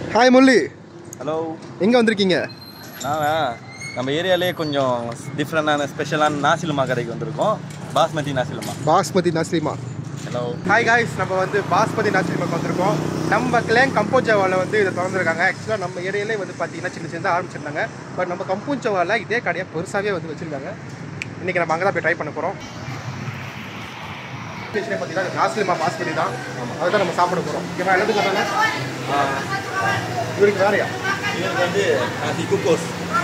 Hi Murali hello எங்கே வந்திருக்கீங்க நான் நம்ம ஏரியாலே கொஞ்சம் டிஃப்ரெண்டான ஸ்பெஷலான நாசிலுமா கடைக்கு வந்திருக்கோம் பாஸ்மதி நாசிலுமா பாஸ்மதி நஸ்லிமா ஹலோ ஹாய் காய்ஸ் நம்ம வந்து பாஸ்மதி நஸ்லிமாக்கு வந்திருக்கோம் நம்ம கிளேங் கம்போஜாவாவில் வந்து இதை திறந்துருக்காங்க ஆக்சுவலாக நம்ம ஏரியாலே வந்து பார்த்தீங்கன்னா சின்ன சின்னதாக ஆரம்பிச்சிருந்தாங்க பட் நம்ம கம்போஜாவாவில் இதே கடையை பெருசாகவே வந்து வச்சுருக்காங்க இன்றைக்கி நம்ம அங்கே தான் போய் ட்ரை பண்ண போகிறோம் பார்த்தீங்கன்னா நாஸ்லிமா பாஸ்மதி தான் அதுதான் நம்ம சாப்பிட போகிறோம் ஓகேவா எல்லாத்துக்கும் தானே இவருக்கு வேறையா இவருக்கு வந்து நாசி குக்கோஸ்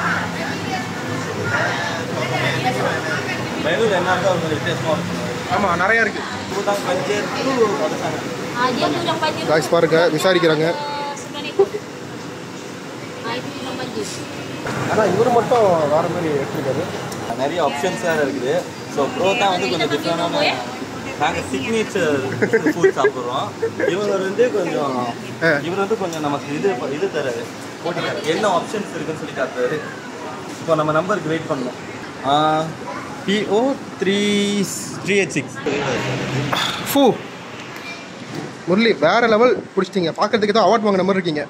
மெனு என்ன இருக்கோ அது கொஞ்சம் வித்தியாசமாக இருக்கும் ஆமாம் நிறையா இருக்குது Udang banjir itu ada sana. Ah, dia udang banjir. Guys, பாருங்க, விசாரிக்கிறாங்க. Eh, Sebenarnya itu. Ah, itu udang banjir. ஆனால் இவர் மட்டும் வேறு மாதிரி எடுத்துருக்காரு நிறைய ஆப்ஷன்ஸ் வேறு இருக்குது ஸோ ப்ரோட்டா வந்து கொஞ்சம் டிஃப்ரெண்டான நாங்கள் சிக்னேச்சர் ஃபுட் சாப்பிட்றோம் இவர் வந்து கொஞ்சம் ஆ. இவர் வந்து கொஞ்சம் நமக்கு இது இது தராரு போட்டி தராரு. என்ன ஆப்ஷன்ஸ் இருக்குன்னு சொல்லி காட்டுறாரு இப்போ நம்ம நம்பருக்கு வெயிட் பண்ணோம் PO three three eight six ஃபூ முரளி வேற லெவல் பிடிச்சிட்டீங்க பார்க்கறதுக்கு தான் அவார்ட் வாங்கின மாதிரி இருக்கீங்க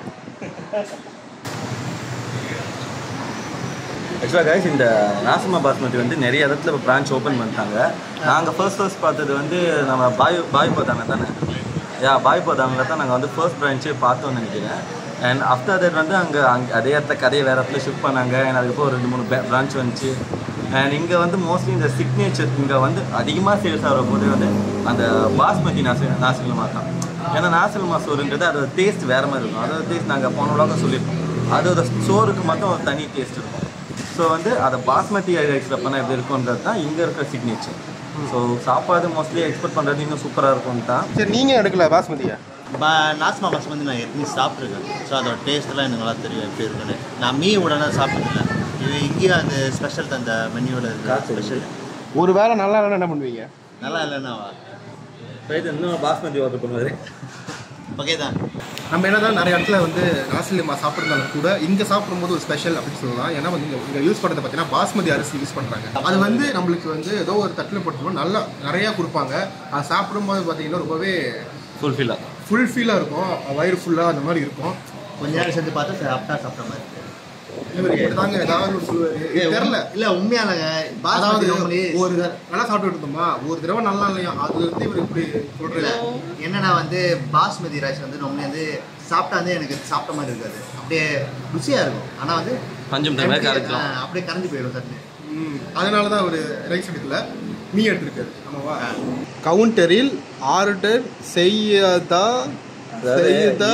ஆக்சுவலாக கைஸ் இந்த நாசமா பாஸ்மதி வந்து நிறைய இடத்துல இப்போ பிரான்ச் ஓப்பன் பண்ணிட்டாங்க நாங்கள் ஃபர்ஸ்ட் ஃபர்ஸ்ட் பார்த்தது வந்து நம்ம பாய் பாய் போதாங்க தானே யா பாய் போதாங்கில் தான் நாங்கள் வந்து ஃபர்ஸ்ட் பிரான்ச்சே பார்த்தோம்னு நினைக்கிறேன் அண்ட் ஆஃப்டர் தட் வந்து அங்கே அங்கே அதே இடத்துல கதையை வேறு இடத்துல ஷிஃப்ட் பண்ணாங்க அண்ட் அதுக்கப்புறம் ஒரு ரெண்டு மூணு பிரான்ச் வந்துச்சு அண்ட் இங்கே வந்து மோஸ்ட்லி இந்த சிக்னேச்சர் இங்கே வந்து அதிகமாக சேல்ஸ் ஆகிற போது வந்து அந்த பாஸ்மதி நாசி நாசிலுமா தான் ஏன்னா நாசிலுமா சோறுன்றது அதோட டேஸ்ட் வேறு மாதிரி இருக்கும் அதோட டேஸ்ட் நாங்கள் போன உலகம் சொல்லியிருக்கோம் அதோட சோறுக்கு மட்டும் ஒரு தனி டேஸ்ட் இருக்கும் ஸோ வந்து அதை பாஸ்மதி ரைஸில் பண்ணால் எப்படி இருக்கும்ன்றது தான் இங்கே இருக்கிற சிக்னேச்சர் ஸோ சாப்பாடு மோஸ்ட்லி எக்ஸ்பெக்ட் பண்ணுறது இன்னும் சூப்பராக இருக்கும் தான் சரி நீங்கள் எடுக்கல பாஸ்மதியா பா நாஸ்மா பஸ் வந்து நான் ஏற்கனவே சாப்பிட்ருக்கேன் ஸோ அதோட டேஸ்ட்லாம் எனக்கு நல்லா தெரியும் எப்படி இருக்குன்னு நான் மீ உடனே சாப்பிட்டதில்ல இது இங்கேயும் அந்த ஸ்பெஷல் அந்த மெனுவில் இருக்கிற ஸ்பெஷல் ஒரு வேளை நல்லா இல்லைன்னா என்ன பண்ணுவீங்க நல்லா இல்லைன்னாவா இது இன்னும் பாஸ்மதி ஆர்டர் பண்ணுவார் ஓகே தான் நம்ம என்னதான் நிறைய இடத்துல வந்து நாசிலிமா சாப்பிட்றதாலும் கூட இங்கே சாப்பிடும்போது ஒரு ஸ்பெஷல் அப்படின்னு சொல்லலாம் ஏன்னா வந்து இங்கே இங்கே யூஸ் பண்ணுறது பார்த்தீங்கன்னா பாஸ்மதி அரிசி யூஸ் பண்ணுறாங்க அது வந்து நம்மளுக்கு வந்து ஏதோ ஒரு தட்டில் போட்டுருவோம் நல்லா நிறையா கொடுப்பாங்க அது சாப்பிடும்போது பார்த்தீங்கன்னா ரொம்பவே ஃபுல்ஃபில்லாக ஃபுல் ஃபீலாக இருக்கும் வயிறு ஃபுல்லாக அந்த மாதிரி இருக்கும் கொஞ்ச நேரம் செஞ்சு பார்த்தா சாப்பிட்டா சாப்பிட்ட மாதிரி இவர் இப்படிதாங்க ஏதாவது ஒரு சொல்லுவாரு தெரில இல்லை உண்மையாலங்க அதாவது பாஸ்மதி நம்மளே ஒரு தடவை நல்லா சாப்பிட்டு இருந்தோமா ஒரு தடவை நல்லா இல்லையா அது வந்து இவர் இப்படி சொல்றது என்னன்னா வந்து பாஸ்மதி ரைஸ் வந்து நம்மளே வந்து சாப்பிட்டா வந்து எனக்கு சாப்பிட்ட மாதிரி இருக்காது அப்படியே ருசியாக இருக்கும் ஆனால் வந்து பஞ்சம் டைம் கரைக்கலாம் ஆ, அப்படியே கரைஞ்சு போயிடும் சட்னி ம், அதனால தான் அவர் ரைஸ் எடுக்கல மீ எடுத்திருக்காரு ஆமாவா கவுண்டரில் ஆர்டர் செய்யதா செய்யதா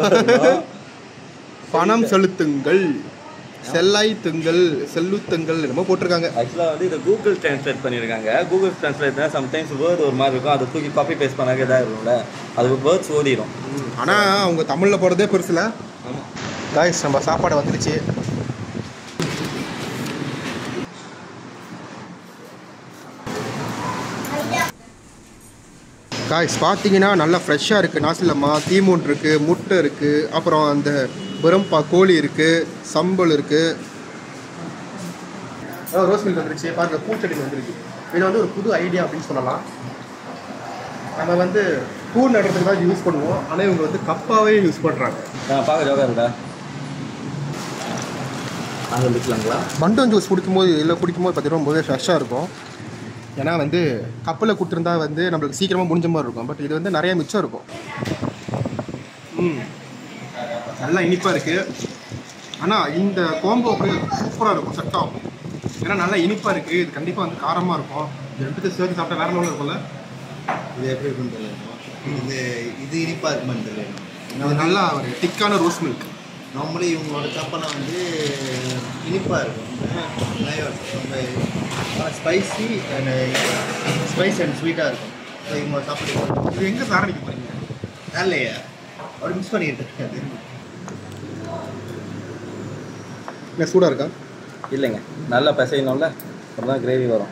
பணம் செலுத்துங்கள் செல்லாய்த்துங்கள் செல்லுத்துங்கள் என்னமோ போட்டிருக்காங்க ஆக்சுவலாக வந்து இதை கூகுள் ட்ரான்ஸ்லேட் பண்ணியிருக்காங்க கூகுள் ட்ரான்ஸ்லேட்னா சம்டைம்ஸ் வேர்டு ஒரு மாதிரி இருக்கும் அதை தூக்கி காப்பி பேஸ்ட் பண்ணாக்க இதாக இருக்கும்ல அது வேர்ட்ஸ் ஓடிடும் ஆனால் அவங்க தமிழில் போகிறதே பெருசுல ஆமாம் காய்ஸ் நம்ம சாப்பாடு வந்துருச்சு காய்ஸ் பார்த்தீங்கன்னா நல்லா ஃப்ரெஷ்ஷாக இருக்குது நாசிலம்மா தீமூன் இருக்குது முட்டை இருக்குது அப்புறம் அந்த பிரம்பா கோழி இருக்குது சம்பல் இருக்குது ரோஸ் மில்க் வந்துருச்சு பாருங்க பூச்செடி வந்துருக்கு இது வந்து ஒரு புது ஐடியா அப்படின்னு சொல்லலாம் நம்ம வந்து பூ நடுறதுக்கு தான் யூஸ் பண்ணுவோம் ஆனால் இவங்க வந்து கப்பாவே யூஸ் பண்ணுறாங்க நான் பார்க்க ஜோகா இருக்கா அங்கே விற்கலாங்களா பண்டம் ஜூஸ் குடிக்கும்போது இல்லை குடிக்கும்போது பார்த்தீங்கன்னா ரொம்பவே ஃப்ரெஷ்ஷாக இருக்கும் ஏன்னா வந்து கப்பில் கொடுத்துருந்தா வந்து நம்மளுக்கு சீக்கிரமாக முடிஞ்ச மாதிரி இருக்கும் பட் இது வந்து நிறைய மிச்சம் இருக்கும் ம் நல்லா இனிப்பாக இருக்குது ஆனால் இந்த கோம்போ வந்து சூப்பராக இருக்கும் சட்டம் ஏன்னா நல்லா இனிப்பாக இருக்குது இது கண்டிப்பாக வந்து காரமாக இருக்கும் இது ரெண்டுத்தையும் சேர்த்து சாப்பிட்டா வேற லெவலில் இருக்கும்ல இது எப்படி இருக்குன்னு தெரியல இது இது இனிப்பாக இருக்குமான்னு தெரியல இது நல்லா ஒரு திக்கான ரோஸ் மில்க் நார்மலி இவங்களோட கப்பனை வந்து இனிப்பாக இருக்கும் ஃப்ளேவர் ரொம்ப ஸ்பைசி அண்ட் ஸ்பைஸ் அண்ட் ஸ்வீட்டாக இருக்கும் ஸோ இவங்க சாப்பிட்டு இது எங்கே சாரணிக்க போகிறீங்க இல்லையா அப்படி மிஸ் பண்ணிட்டு இருக்காது இல்லை சூடாக இருக்கா இல்லைங்க நல்லா பிசையணும்ல அப்போ தான் கிரேவி வரும்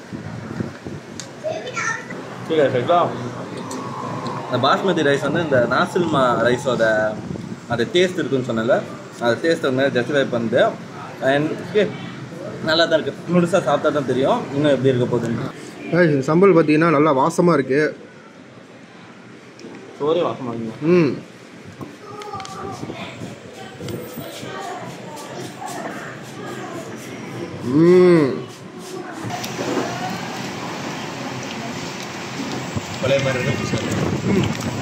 சரி சரிங்களா இந்த பாஸ்மதி ரைஸ் வந்து இந்த நாசில்மா ரைஸோட அந்த டேஸ்ட் இருக்குன்னு சொன்னல அந்த டேஸ்ட் வந்து ஜஸ்டிஃபை பண்ணுது அண்ட் ஓகே நல்லா தான் இருக்குது முழுசாக சாப்பிட்டா தான் தெரியும் இன்னும் எப்படி இருக்க போகுதுன்னு ஏய், இந்த சம்பல் பார்த்தீங்கன்னா நல்லா வாசமாக இருக்குது சோறே வாசமாக ம் ம் பழைய மாதிரி இருக்கு புதுசா இருக்கு.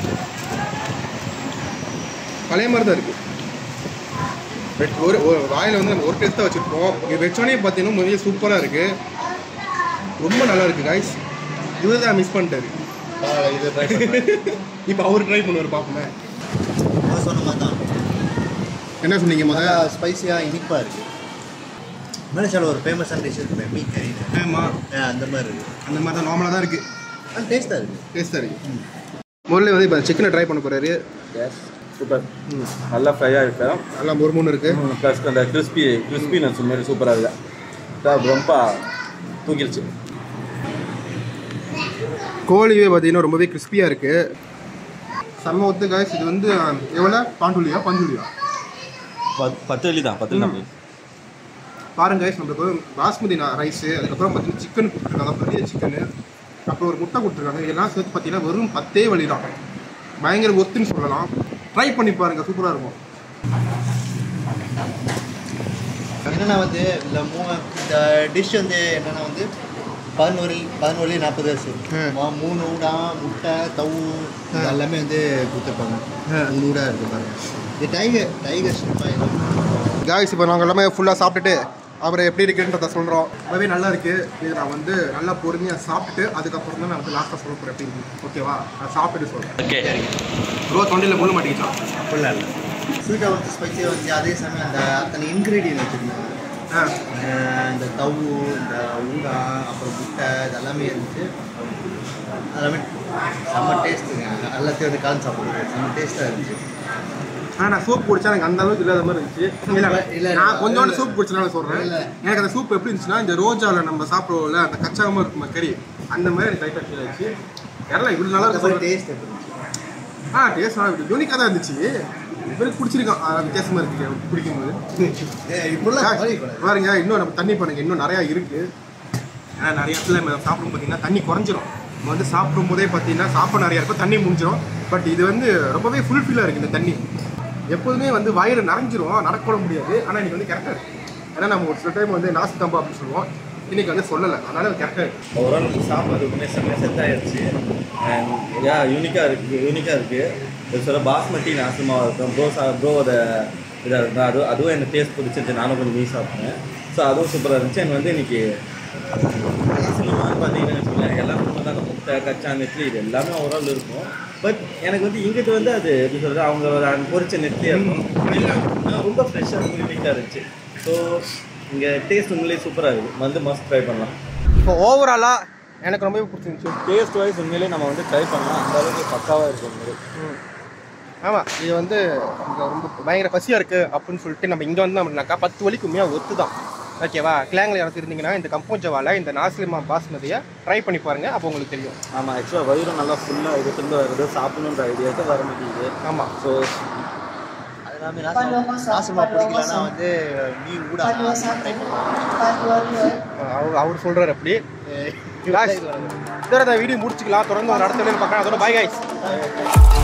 பழைய மாதிரி தான் இருக்குது ஒரு ஒரு வாயில் வந்து நம்ம ஒரு டேஸ்ட் தான் வச்சுருப்போம் இது வச்சோடனே பார்த்தீங்கன்னா முதல்ல சூப்பராக இருக்குது ரொம்ப நல்லா இருக்குது காய்ஸ் இவர் தான் மிஸ் பண்ணிட்டாரு பரவாயில்ல, இது ட்ரை பண்ணுறேன் இப்போ அவர் ட்ரை பண்ணுவார் பார்ப்போமே சொன்ன மாதிரி தான் என்ன சொன்னீங்க நல்லா முதல்ல ஸ்பைசியாக இனிப்பாக இருக்குது மலேசியாவில் ஒரு ஃபேமஸான டிஷ் இருக்கு மீன் கறி ஆமாம் அந்த மாதிரி இருக்குது அந்த மாதிரி தான் நார்மலாக தான் இருக்குது ஆனால் டேஸ்ட்டாக இருக்குது டேஸ்ட்டாக இருக்குது முதல்ல வந்து இப்போ சிக்கனை ட்ரை பண்ண போகிறாரு எஸ் சூப்பர் நல்லா ஃப்ரையாக இருக்கும் நல்லா மொறுமொன்னு இருக்குது ப்ளஸ் அந்த கிறிஸ்பி கிறிஸ்பினஸ் மாரி சூப்பராக இல்லை ரொம்ப தூக்கிடுச்சு கோழியே பார்த்தீங்கன்னா ரொம்பவே கிறிஸ்பியாக இருக்குது செம்ம ஒத்து காய்ஸ் இது வந்து எவ்வளோ பாண்டுலியா பஞ்சுலியா பத் பத்து வெள்ளி தான் பத்து வெள்ளி பாருங்க guys, நம்மளுக்கு வந்து பாஸ்மதி ரைஸு அதுக்கப்புறம் பார்த்தீங்கன்னா சிக்கன் கொடுத்துருக்காங்க பெரிய சிக்கனு அப்புறம் ஒரு முட்டை கொடுத்துருக்காங்க இதெல்லாம் சேர்த்து பார்த்தீங்கன்னா வெறும் பத்தே வழி தான் பயங்கர ஒத்துன்னு சொல்லலாம் ட்ரை பண்ணி பாருங்க சூப்பராக இருக்கும் என்னென்னா வந்து இந்த மூ இந்த டிஷ் வந்து என்னென்னா வந்து பதினோரு பதினோரு நாற்பது வயசு மா- மூணு ஊடா முட்டை தவு இது எல்லாமே வந்து கொடுத்துருப்பாங்க மூணு ஊடா இருக்குது பாருங்க இது டைகர் டைகர் ஷிப்பாக காய்ஸ் இப்போ நாங்கள் எல்லாமே ஃபுல்லாக சாப்பிட்டுட்டு அவர் எப்படி இருக்குன்றத சொல்கிறோம் ரொம்பவே நல்லா இருக்குது இது நான் வந்து நல்லா பொறுமையாக சாப்பிட்டுட்டு அதுக்கப்புறம் தான் நான் வந்து லாஸ்ட்டாக சொல்ல போகிறேன் எப்படி இருக்கு ஓகேவா நான் சாப்பிட்டுட்டு சொல்கிறேன் ஓகே ப்ரோ தொண்டையில் முள்ள மாட்டேங்கிட்டான் அப்படிலாம் இல்லை ஸ்வீட்டாக வந்து ஸ்பைஸியாக வந்து அதே சமயம் அந்த அத்தனை இன்க்ரீடியன்ட் வச்சுருந்தாங்க ஆ அஹ் இந்த தவு இந்த ஊடா அப்புறம் முட்டை இது எல்லாமே இருந்துச்சு எல்லாமே செம்ம டேஸ்ட்டுங்க எல்லாத்தையும் வந்து கலந்து சாப்பிடுவோம் செம்ம டேஸ்ட்டாக இருந்துச்சு ஆனால் நான் சூப் குடிச்சா எனக்கு அந்த அளவுக்கு இல்லாத மாதிரி இருந்துச்சு இல்லை இல்ல, இல்லை இல்ல. நான் கொஞ்சோண்டு சூப் குடிச்சனால சொல்கிறேன் இல்ல. எனக்கு அந்த சூப் எப்படி இருந்துச்சுன்னா இந்த ரோஜாவில் நம்ம சாப்பிடுவோம்ல அந்த கச்சாமல் இருக்கும் கறி அந்த மாதிரி எனக்கு டைட்டாக ஃபீல் ஆச்சு யாரெல்லாம் இவ்வளோ நல்லா அந்த இருக்கு டேஸ்ட் எப்படி இருந்துச்சு ஆ டேஸ்ட் நல்லா யூனிக்காக தான் இருந்துச்சு இவருக்கு பிடிச்சிருக்கான் ஆ, வித்தியாசமா இருக்கு அவருக்கு பிடிக்கும்போது ஏய், இப்படிலாம் குறையக்கூடாது. பாருங்க இன்னும் நம்ம தண்ணி பண்ணுங்க இன்னும் நிறையா இருக்கு ஏன்னா நிறைய இடத்துல நம்ம சாப்பிடும் பார்த்தீங்கன்னா தண்ணி குறைஞ்சிரும் நம்ம வந்து சாப்பிடும் போதே பார்த்தீங்கன்னா சாப்பிட நிறையா இருக்கும் தண்ணி முடிஞ்சிரும் பட் இது வந்து ரொம்பவே ஃபுல்ஃபில்லாக இருக்குது இந்த தண்ணி எப்போதுமே வந்து வயிறு நிறைஞ்சிரும் நடக்கூட முடியாது ஆனால் இன்னைக்கு வந்து கரெக்டாக இருக்கு ஏன்னா நம்ம ஒரு சில டைம் வந்து நாசி தம்பா அப்படின்னு சொல்லுவோம் இன்னைக்கு வந்து சொல்லலை அதனால கரெக்டாக இருக்கு ஓவரால் சாப்பிட்றதுக்குமே செம்மையாக செட் ஆயிடுச்சு அண்ட் யா யூனிக்காக இருக்குது யூனிக்காக இருக்குது ஒரு சில பாஸ்மதி நாசமாக இருக்கும் ப்ரோ சா ப்ரோவோட இதாக இருக்கும் அது அதுவும் எனக்கு டேஸ்ட் பிடிச்சிருச்சு நானும் கொஞ்சம் மீ சாப்பிட்டேன் ஸோ அதுவும் சூப்பராக இருந்துச்சு எனக்கு வந்து இன்னைக்கு சினிமான்னு பார்த்தீங்கன்னா வச்சுக்கோங்களேன் எல்லாமே வந்து அந்த முட்டை கச்சா நெட்லி இது எல்லாமே ஓவரால் இருக்கும் பட் எனக்கு வந்து இங்கிட்டு வந்து அது எப்படி சொல்கிறது அவங்க ஒரு அந்த பொரிச்ச நெட்லி இருக்கும் இல்லை ரொம்ப ஃப்ரெஷ்ஷாக யூனிக்காக இருந்துச்சு ஸோ இங்கே டேஸ்ட் உண்மையிலேயே சூப்பராக இருக்குது வந்து மஸ்ட் ட்ரை பண்ணலாம் இப்போ ஓவராலாக எனக்கு ரொம்பவே பிடிச்சிருந்துச்சு டேஸ்ட் வைஸ் உண்மையிலேயே நம்ம வந்து ட்ரை பண்ணலாம் அந்த அளவுக்கு பக்காவாக இருக்கும் உண்மையிலே ஆமாம் இது வந்து இங்க ரொம்ப பயங்கர பசியாக இருக்குது அப்படின்னு சொல்லிட்டு நம்ம இங்கே வந்து நம்மனாக்கா பத்து வலிக்கு உண்மையாக ஒத்து தான் ஓகேவா கிளாங்கில் யாராவது இருந்தீங்கன்னா இந்த கம்போஜவால இந்த நாசிலிமா பாஸ்மதியை ட்ரை பண்ணி பாருங்கள் அப்போ உங்களுக்கு தெரியும் ஆமாம் ஆக்சுவலாக வயிறும் நல்லா ஃபுல்லாக இது திரும்ப வருது சாப்பிடணுன்ற ஐடியாவுக்கு வர முடியுது ஆமாம் ஸோ அது எல்லாமே நாசமா நாசமா பிடிக்கலன்னா வந்து நீ ஊடா ட்ரை பண்ணுவாங்க அவர் அவர் சொல்கிறார் அப்படி இதோட இந்த வீடியோ முடிச்சுக்கலாம் தொடர்ந்து ஒரு அடுத்த வீடியோ பார்க்கலாம் அதோட பாய் காய்ஸ்